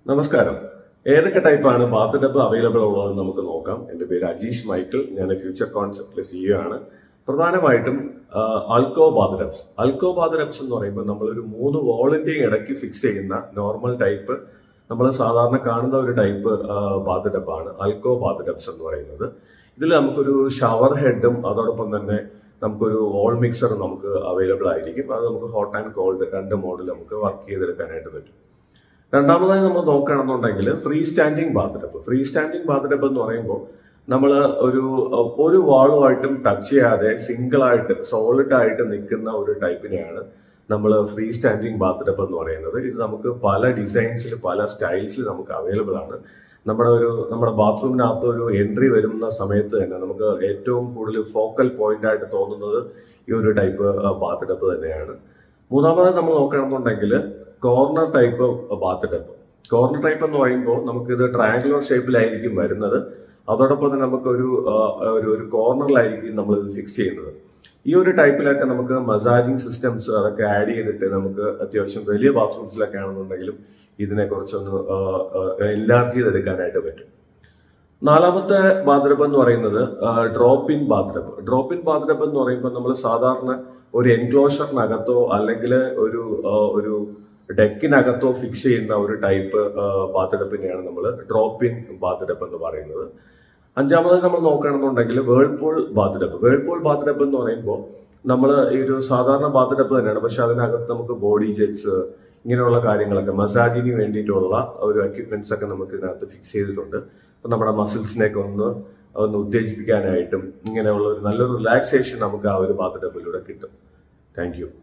നമസ്കാരം ഏതൊക്കെ ടൈപ്പാണ് ബാത്ത് ടബ് അവൈലബിൾ ഉള്ളതെന്ന് നമുക്ക് നോക്കാം എൻ്റെ പേര് അജീഷ് മൈക്കിൾ ഞാൻ ഫ്യൂച്ചർ കോൺസെപ്റ്റിലെ സിഇഒ ആണ് പ്രധാനമായിട്ടും അൽക്കോ ബാത്ത് ടബ്സ് അൽക്കോ ബാത്ത് ടബ്സ് എന്ന് പറയുമ്പോൾ നമ്മളൊരു മൂന്ന് വോളിൻ്റെയും ഇടയ്ക്ക് ഫിക്സ് ചെയ്യുന്ന നോർമൽ ടൈപ്പ് നമ്മൾ സാധാരണ കാണുന്ന ഒരു ടൈപ്പ് ബാത്ത് ടബാണ് അൽക്കോ ബാത്ത് ടബ്സ് എന്ന് പറയുന്നത് ഇതിൽ നമുക്കൊരു ഷവർ ഹെഡും അതോടൊപ്പം തന്നെ നമുക്കൊരു വോൾ മിക്സറും നമുക്ക് അവൈലബിൾ ആയിരിക്കും അത് നമുക്ക് ഹോട്ട് ആൻഡ് കോൾഡ് രണ്ട് മോഡിൽ നമുക്ക് വർക്ക് ചെയ്തെടുക്കാനായിട്ട് പറ്റും രണ്ടാമതായി നമ്മൾ നോക്കുകയാണെന്നുണ്ടെങ്കിൽ free standing bath tub free standing bath tub എന്ന് പറയുമ്പോൾ നമ്മൾ ഒരു ഒരു വാളുമായിട്ടും ടച്ച് ചെയ്യാതെ സിംഗിൾ ആയിട്ട് സോളിഡ് ആയിട്ട് നിൽക്കുന്ന ഒരു ടൈപ്പിനെയാണ് നമ്മൾ ഫ്രീ സ്റ്റാൻഡിങ് ബാത്ത് ടബ് എന്ന് പറയുന്നത് ഇത് നമുക്ക് പല ഡിസൈൻസിൽ പല സ്റ്റൈൽസിൽ നമുക്ക് അവൈലബിൾ ആണ് നമ്മുടെ ഒരു നമ്മുടെ ബാത്റൂമിനകത്ത് ഒരു എൻട്രി വരുന്ന സമയത്ത് തന്നെ നമുക്ക് ഏറ്റവും കൂടുതൽ ഫോക്കൽ പോയിന്റ് ആയിട്ട് തോന്നുന്നത് ഈ ഒരു ടൈപ്പ് ബാത്ത് ടബ് തന്നെയാണ് മൂന്നാമതായി നമ്മൾ നോക്കുകയാണെന്നുണ്ടെങ്കിൽ corner type bath tub corner type എന്ന് പറയുമ്പോൾ നമുക്കിത് ട്രയാങ്കുലർ ഷേപ്പിലായിരിക്കും വരുന്നത് അതോടൊപ്പം തന്നെ നമുക്കൊരു ഒരു ഒരു കോർണറിലായിരിക്കും നമ്മൾ ഇത് ഫിക്സ് ചെയ്യുന്നത് ഈ ഒരു ടൈപ്പിലൊക്കെ നമുക്ക് മസാജിങ് സിസ്റ്റംസ് അതൊക്കെ ആഡ് ചെയ്തിട്ട് നമുക്ക് അത്യാവശ്യം വലിയ ബാത്റൂംസിലൊക്കെ ആണെന്നുണ്ടെങ്കിലും ഇതിനെ കുറച്ചൊന്ന് എൻലാർജ് ചെയ്തെടുക്കാനായിട്ട് പറ്റും നാലാമത്തെ ബാത്ടബ് എന്ന് പറയുന്നത് drop in bathtub drop in bathtub എന്ന് പറയുമ്പോൾ നമ്മൾ സാധാരണ ഒരു എൻക്ലോഷറിനകത്തോ അല്ലെങ്കിൽ ഒരു ഒരു ഡെക്കിനകത്തോ ഫിക്സ് ചെയ്യുന്ന ഒരു ടൈപ്പ് ബാത്ടബിനെയാണ് നമ്മൾ ഡ്രോപ്പ് ഇൻ ബാത്ടബ് എന്ന് പറയുന്നത് അഞ്ചാമത് നമ്മൾ നോക്കുകയാണെന്നുണ്ടെങ്കിൽ വേൾപൂൾ ബാത്ടബ് വേൾപൂൾ ബാത്ടബ് എന്ന് പറയുമ്പോൾ നമ്മൾ ഈ ഒരു സാധാരണ ബാത്ടബ് തന്നെയാണ് പക്ഷെ അതിനകത്ത് നമുക്ക് ബോഡി ജെറ്റ്സ് ഇങ്ങനെയുള്ള കാര്യങ്ങളൊക്കെ മസാജിന് വേണ്ടിയിട്ടുള്ള ഒരു എക്യുപ്മെന്റ്സ് ഒക്കെ നമുക്ക് ഇതിനകത്ത് ഫിക്സ് ചെയ്തിട്ടുണ്ട് അപ്പം നമ്മുടെ മസിൽസിനെയൊക്കെ ഒന്ന് ഒന്ന് ഉത്തേജിപ്പിക്കാനായിട്ടും ഇങ്ങനെയുള്ള ഒരു നല്ലൊരു റിലാക്സേഷൻ നമുക്ക് ആ ഒരു ബാത്ത് ടബിലൂടെ കിട്ടും താങ്ക്